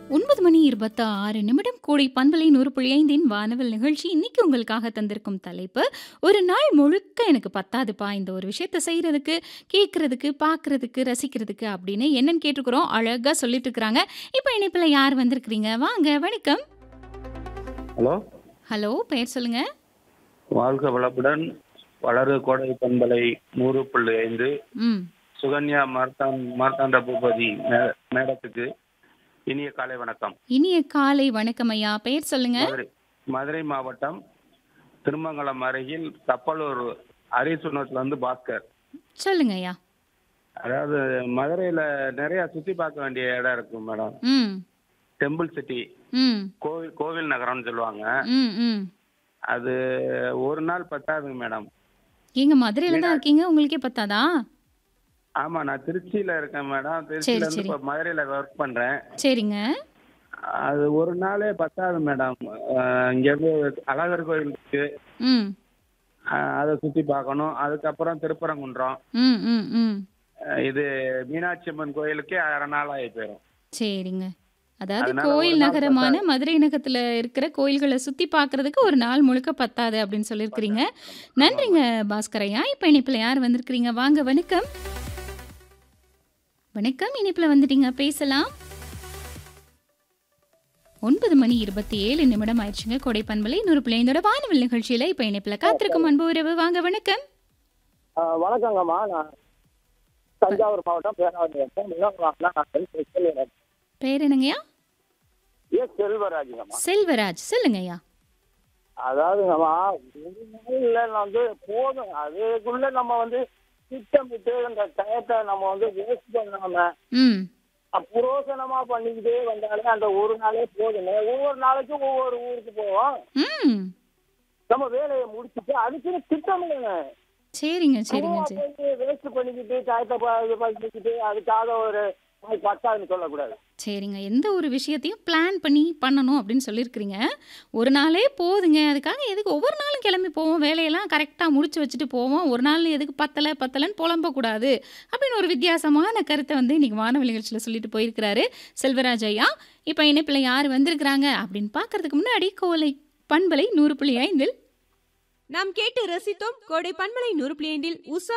ஒன்பது மணி இருபத்தி ஆறு நிமிடம் கோடை பண்பலை நூறு புள்ளி ஐந்தின் வானவல் நிகழ்ச்சி இன்னைக்கு உங்களுக்காக தந்திருக்கும் தலைப்பு ஒரு நாள் முழுக்க எனக்கு பத்தாதுப்பா இந்த ஒரு விஷயத்த செய்யறதுக்கு கேட்கறதுக்கு பார்க்கறதுக்கு ரசிக்கிறதுக்கு அப்படின்னு என்னன்னு கேட்டுக்கிறோம் அழகா சொல்லிட்டு இருக்கிறாங்க இப்போ இணைப்பில் யார் வந்திருக்கிறீங்க வாங்க வணக்கம் ஹலோ ஹலோ பெயர் சொல்லுங்க வாழ்க வளப்புடன் வளரு கோடை பண்பலை நூறு புள்ளி ஐந்து ம் சுகன்யா மார்த்தான் மார்த்தாண்ட பூபதி மே- மேடத்துக்கு இனிய காலை வணக்கம் இனிய காலை வணக்கம் ஐயா பெயர் சொல்லுங்க மதுரை மதுரை மாவட்டம் திருமங்கலம் அருகில் கப்பலூர் அரிசுனத்துல இருந்து பாஸ்கர் சொல்லுங்க ஐயா அதாவது மதுரையில நிறைய சுத்தி பார்க்க வேண்டிய இடம் இருக்கு மேடம் ம் டெம்பிள் சிட்டி ம் கோவில் கோவில் நகரம்னு சொல்லுவாங்க ம் ம் அது ஒரு நாள் பத்தாதுங்க மேடம் எங்க மதுரையில தான் இருக்கீங்க உங்களுக்கே பத்தாதா ஆமா நான் திருச்சியில இருக்கேன் மேடம் திருச்சியில இருந்து சரி. இப்ப மதுரையில ஒர்க் பண்றேன் சரிங்க அது ஒரு நாளே பத்தாது மேடம் அஹ் இங்க இருந்து அழகர் கோயில் இருக்கு ம் அஹ் அதை சுத்தி பார்க்கணும் அதுக்கப்புறம் திருப்பரங்குன்றம் ம் ம் ம் அஹ் இது மீனாட்சி அம்மன் கோயிலுக்கே அரை நாள் ஆகி போயிடும் சரிங்க அதாவது அதனால கோயில் ஒரு நாள் நகரமான மதுரை நகரத்துல இருக்கிற கோயில்களை சுத்தி பார்க்கிறதுக்கு ஒரு நாள் முழுக்க பத்தாது அப்படின்னு சொல்லியிருக்கிறீங்க நன்றிங்க பாஸ்கரையா இப்போ இனிப்பில் யார் வந்திருக்கிறீங்க வாங்க வணக்கம் வணக்கம் இனிப்பில் வந்துட்டீங்க பேசலாம் ஒன்பது மணி இருபத்தி ஏழு நிமிடம் ஆயிடுச்சுங்க கொடை பண்பலை நூறு பிள்ளைங்களோட வானவில் நிகழ்ச்சியில இப்போ இனிப்பில் காத்திருக்கும் அன்பு உறவு வாங்க வணக்கம் ஆ, வணக்கங்கம்மா நான் தஞ்சாவூர் மாவட்டம் பேராவூர் வட்டம் மிளகுவாக்கில் நான் செல்~ செல்வராஜ் பேர் என்னங்கய்யா ஏ செல்வராஜுங்கம்மா செல்வராஜ் சொல்லுங்கய்யா அதாவதுங்கம்மா ஒரு நாள்ல வந்து போதும் அதுக்குள்ள நம்ம வந்து திட்டமிட்டு அந்த டயத்தை நம்ம வந்து வேஸ்ட் பண்ணாம ம் அ, புரோசனமா பண்ணிக்கிட்டே வந்தாலே அந்த ஒரு நாளே போதுங்க ஒவ்வொரு நாளைக்கும் ஒவ்வொரு ஊருக்கு போவோம் ம் நம்ம வேலையை முடிச்சுட்டு அதுக்குன்னு திட்டமிடுங்க சரிங்க சரிங்க சரி வேஸ்ட் பண்ணிக்கிட்டு டயத்தை ப- இது பண்ணிக்கிட்டு அதுக்காக ஒரு நாள் பத்தாதுன்னு சொல்லக்கூடாது சரிங்க எந்த ஒரு விஷயத்தையும் பிளான் பண்ணி பண்ணணும் அப்படின்னு சொல்லியிருக்கிறீங்க ஒரு நாளே போதுங்க அதுக்காக எதுக்கு ஒவ்வொரு நாளும் கிளம்பி போவோம் வேலையெல்லாம் கரெக்டாக முடிச்சு வச்சுட்டு போவோம் ஒரு நாள் எதுக்கு பத்தலை பத்தலைன்னு புலம்பக்கூடாது அப்படின்னு ஒரு வித்தியாசமான கருத்தை வந்து இன்னைக்கு வானவெளி நிகழ்ச்சியில் சொல்லிட்டு போயிருக்கிறாரு செல்வராஜ் ஐயா இப்போ இணைப்பில் யார் வந்திருக்கிறாங்க அப்படின்னு பார்க்கறதுக்கு முன்னாடி கோலை பண்பலை நூறு புள்ளி ஐந்தில் நாம் கேட்டு ரசித்தோம் கோடை பண்பலை நூறு புள்ளி ஐந்தில் உஷா